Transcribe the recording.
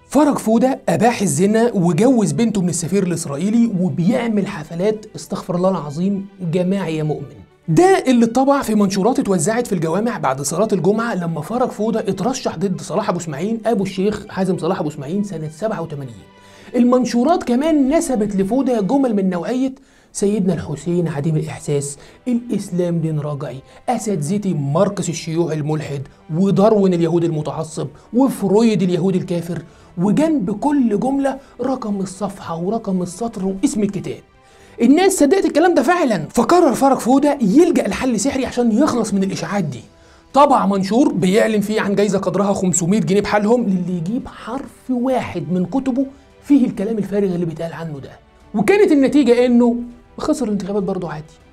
فرج فودة أباح الزنا وجوز بنته من السفير الإسرائيلي وبيعمل حفلات استغفر الله العظيم جماعي يا مؤمن ده اللي اتطبع في منشورات اتوزعت في الجوامع بعد صلاة الجمعة لما فرج فودة اترشح ضد صلاح أبو اسماعيل أبو الشيخ حازم صلاح أبو اسماعيل سنة 87 المنشورات كمان نسبت لفودة جمل من نوعية سيدنا الحسين عديم الإحساس الإسلام دين رجعي أساتذتي ماركس الشيوعي الملحد وداروين اليهود المتعصب وفرويد اليهود الكافر وجنب كل جملة رقم الصفحة ورقم السطر واسم الكتاب الناس صدقت الكلام ده فعلا فقرر فرج فودة يلجأ لحل سحري عشان يخلص من الإشاعات دي طبع منشور بيعلن فيه عن جايزة قدرها 500 جنيه بحالهم للي يجيب حرف واحد من كتبه فيه الكلام الفارغ اللي بيتقال عنه ده وكانت النتيجة انه خسر الانتخابات برضه عادي